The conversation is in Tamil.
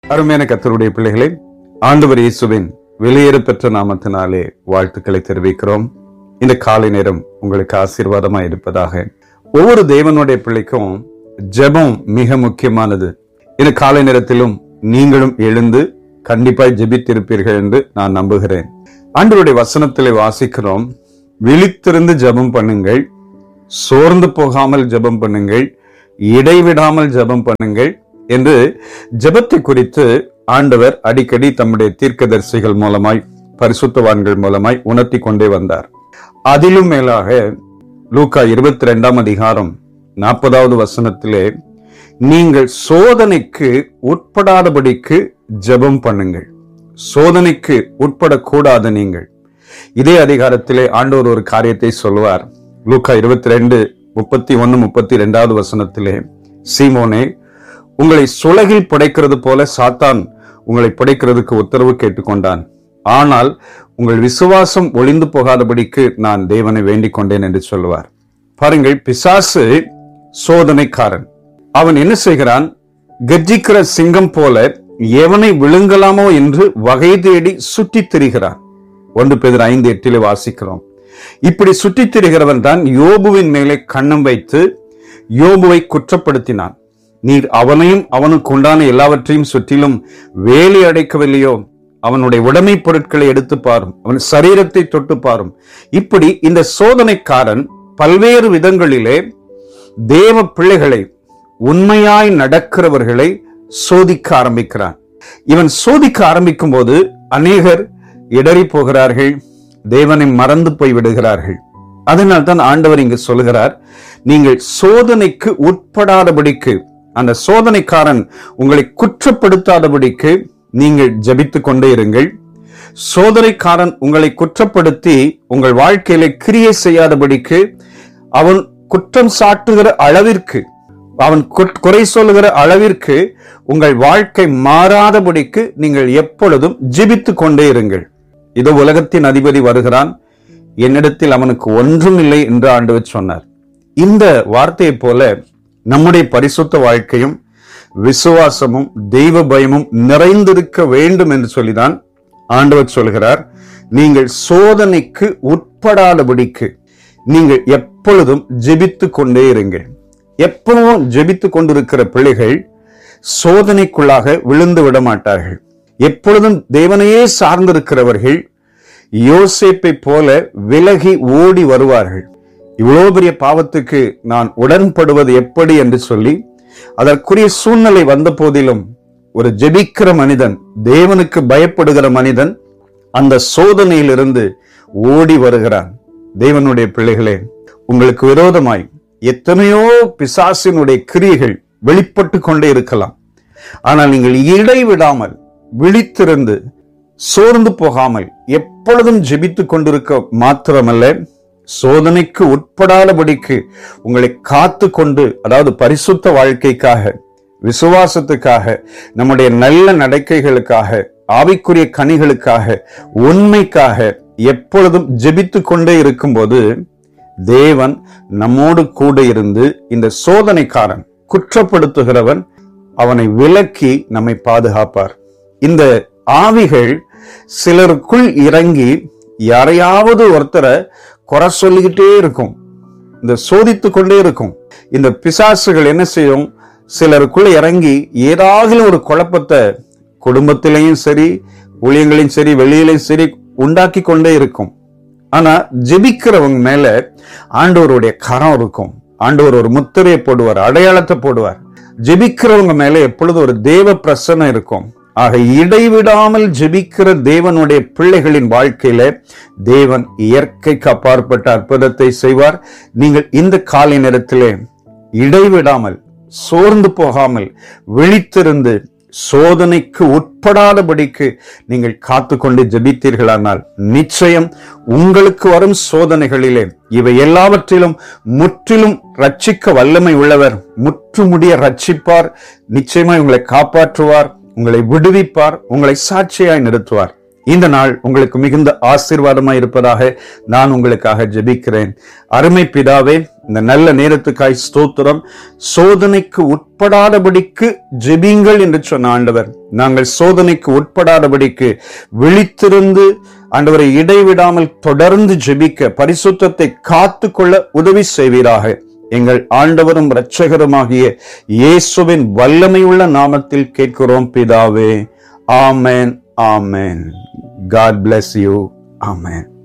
அருமையான கத்தருடைய பிள்ளைகளே ஆண்டவர் இயேசுவின் வெளியேற பெற்ற நாமத்தினாலே வாழ்த்துக்களை தெரிவிக்கிறோம் இந்த காலை நேரம் உங்களுக்கு ஆசீர்வாதமா இருப்பதாக ஒவ்வொரு தேவனுடைய பிள்ளைக்கும் ஜெபம் மிக முக்கியமானது இந்த காலை நேரத்திலும் நீங்களும் எழுந்து கண்டிப்பாய் ஜெபித்திருப்பீர்கள் என்று நான் நம்புகிறேன் ஆண்டவருடைய வசனத்திலே வாசிக்கிறோம் விழித்திருந்து ஜெபம் பண்ணுங்கள் சோர்ந்து போகாமல் ஜெபம் பண்ணுங்கள் இடைவிடாமல் ஜெபம் பண்ணுங்கள் என்று ஜெபத்தை குறித்து ஆண்டவர் அடிக்கடி தம்முடைய தீர்க்கதரிசிகள் மூலமாய் பரிசுத்தவான்கள் மூலமாய் உணர்த்தி கொண்டே வந்தார் அதிலும் மேலாக லூக்கா இருபத்தி ரெண்டாம் அதிகாரம் நாற்பதாவது வசனத்திலே நீங்கள் சோதனைக்கு உட்படாதபடிக்கு ஜெபம் பண்ணுங்கள் சோதனைக்கு உட்படக்கூடாத நீங்கள் இதே அதிகாரத்திலே ஆண்டவர் ஒரு காரியத்தை சொல்வார் லூக்கா இருபத்தி ரெண்டு முப்பத்தி ஒன்னு முப்பத்தி ரெண்டாவது வசனத்திலே சீமோனே உங்களை சுலகில் படைக்கிறது போல சாத்தான் உங்களை படைக்கிறதுக்கு உத்தரவு கேட்டுக்கொண்டான் ஆனால் உங்கள் விசுவாசம் ஒளிந்து போகாதபடிக்கு நான் தேவனை வேண்டிக் கொண்டேன் என்று சொல்லுவார் பாருங்கள் பிசாசு சோதனைக்காரன் அவன் என்ன செய்கிறான் கர்ஜிக்கிற சிங்கம் போல எவனை விழுங்கலாமோ என்று வகை தேடி சுற்றித் திரிகிறான் ஒன்று பேர் ஐந்து எட்டிலே வாசிக்கிறோம் இப்படி சுற்றித் திரிகிறவன் தான் யோபுவின் மேலே கண்ணம் வைத்து யோபுவை குற்றப்படுத்தினான் நீர் அவனையும் அவனுக்கு உண்டான எல்லாவற்றையும் சுற்றிலும் வேலி அடைக்கவில்லையோ அவனுடைய உடைமை பொருட்களை எடுத்து பாரும் அவன் சரீரத்தை தொட்டு பாரும் இப்படி இந்த சோதனைக்காரன் பல்வேறு விதங்களிலே தேவ பிள்ளைகளை உண்மையாய் நடக்கிறவர்களை சோதிக்க ஆரம்பிக்கிறான் இவன் சோதிக்க ஆரம்பிக்கும் போது அநேகர் இடறி போகிறார்கள் தேவனை மறந்து போய் விடுகிறார்கள் அதனால் தான் ஆண்டவர் இங்கு சொல்கிறார் நீங்கள் சோதனைக்கு உட்படாதபடிக்கு அந்த சோதனைக்காரன் உங்களை குற்றப்படுத்தாதபடிக்கு நீங்கள் ஜபித்துக் கொண்டே இருங்கள் சோதனைக்காரன் உங்களை குற்றப்படுத்தி உங்கள் வாழ்க்கையில கிரியை செய்யாதபடிக்கு அவன் குற்றம் சாட்டுகிற அளவிற்கு அவன் குற்- குறை சொல்லுகிற அளவிற்கு உங்கள் வாழ்க்கை மாறாதபடிக்கு நீங்கள் எப்பொழுதும் ஜெபித்துக் கொண்டே இருங்கள் இதோ உலகத்தின் அதிபதி வருகிறான் என்னிடத்தில் அவனுக்கு ஒன்றும் இல்லை என்று ஆண்டவர் சொன்னார் இந்த வார்த்தையைப் போல நம்முடைய பரிசுத்த வாழ்க்கையும் விசுவாசமும் தெய்வ பயமும் நிறைந்திருக்க வேண்டும் என்று சொல்லிதான் ஆண்டவர் சொல்கிறார் நீங்கள் சோதனைக்கு உட்படாதபடிக்கு நீங்கள் எப்பொழுதும் ஜெபித்துக் கொண்டே இருங்கள் எப்பவும் ஜெபித்துக் கொண்டிருக்கிற பிள்ளைகள் சோதனைக்குள்ளாக விழுந்து விட மாட்டார்கள் எப்பொழுதும் தேவனையே சார்ந்திருக்கிறவர்கள் யோசேப்பை போல விலகி ஓடி வருவார்கள் இவ்வளவு பெரிய பாவத்துக்கு நான் உடன்படுவது எப்படி என்று சொல்லி அதற்குரிய சூழ்நிலை வந்த போதிலும் ஒரு ஜெபிக்கிற மனிதன் தேவனுக்கு பயப்படுகிற மனிதன் அந்த சோதனையிலிருந்து ஓடி வருகிறான் தேவனுடைய பிள்ளைகளே உங்களுக்கு விரோதமாய் எத்தனையோ பிசாசினுடைய கிரியைகள் வெளிப்பட்டு கொண்டே இருக்கலாம் ஆனால் நீங்கள் இடைவிடாமல் விழித்திருந்து சோர்ந்து போகாமல் எப்பொழுதும் ஜெபித்துக் கொண்டிருக்க மாத்திரமல்ல சோதனைக்கு உட்படாதபடிக்கு உங்களை காத்து கொண்டு அதாவது பரிசுத்த வாழ்க்கைக்காக விசுவாசத்துக்காக நம்முடைய நல்ல நடக்கைகளுக்காக ஆவிக்குரிய கனிகளுக்காக உண்மைக்காக எப்பொழுதும் ஜெபித்துக் கொண்டே இருக்கும்போது தேவன் நம்மோடு கூட இருந்து இந்த சோதனைக்காரன் குற்றப்படுத்துகிறவன் அவனை விலக்கி நம்மை பாதுகாப்பார் இந்த ஆவிகள் சிலருக்குள் இறங்கி யாரையாவது ஒருத்தரை குறை சொல்லிக்கிட்டே இருக்கும் இந்த சோதித்து கொண்டே இருக்கும் இந்த பிசாசுகள் என்ன செய்யும் சிலருக்குள்ள இறங்கி ஏதாவது ஒரு குழப்பத்தை குடும்பத்திலையும் சரி ஊழியங்களையும் சரி வெளியிலையும் சரி உண்டாக்கி கொண்டே இருக்கும் ஆனா ஜெபிக்கிறவங்க மேல ஆண்டவருடைய கரம் இருக்கும் ஆண்டவர் ஒரு முத்திரையை போடுவார் அடையாளத்தை போடுவார் ஜெபிக்கிறவங்க மேல எப்பொழுதும் ஒரு தேவ பிரசன்னம் இருக்கும் ஆக இடைவிடாமல் ஜெபிக்கிற தேவனுடைய பிள்ளைகளின் வாழ்க்கையில தேவன் இயற்கைக்கு அப்பாற்பட்ட அற்புதத்தை செய்வார் நீங்கள் இந்த காலை நேரத்திலே இடைவிடாமல் சோர்ந்து போகாமல் விழித்திருந்து சோதனைக்கு உட்படாதபடிக்கு நீங்கள் காத்துக்கொண்டு ஜெபித்தீர்களானால் நிச்சயம் உங்களுக்கு வரும் சோதனைகளிலே இவை எல்லாவற்றிலும் முற்றிலும் ரட்சிக்க வல்லமை உள்ளவர் முற்றுமுடிய ரட்சிப்பார் நிச்சயமாய் உங்களை காப்பாற்றுவார் உங்களை விடுவிப்பார் உங்களை சாட்சியாய் நிறுத்துவார் இந்த நாள் உங்களுக்கு மிகுந்த ஆசீர்வாதமாய் இருப்பதாக நான் உங்களுக்காக ஜெபிக்கிறேன் அருமை பிதாவே இந்த நல்ல நேரத்துக்காய் ஸ்தோத்திரம் சோதனைக்கு உட்படாதபடிக்கு ஜெபிங்கள் என்று சொன்ன ஆண்டவர் நாங்கள் சோதனைக்கு உட்படாதபடிக்கு விழித்திருந்து ஆண்டவரை இடைவிடாமல் தொடர்ந்து ஜெபிக்க பரிசுத்தத்தை காத்து கொள்ள உதவி செய்வீராக எங்கள் ஆண்டவரும் இரட்சகருமாகிய இயேசுவின் வல்லமையுள்ள நாமத்தில் கேட்கிறோம் பிதாவே amen amen God bless you amen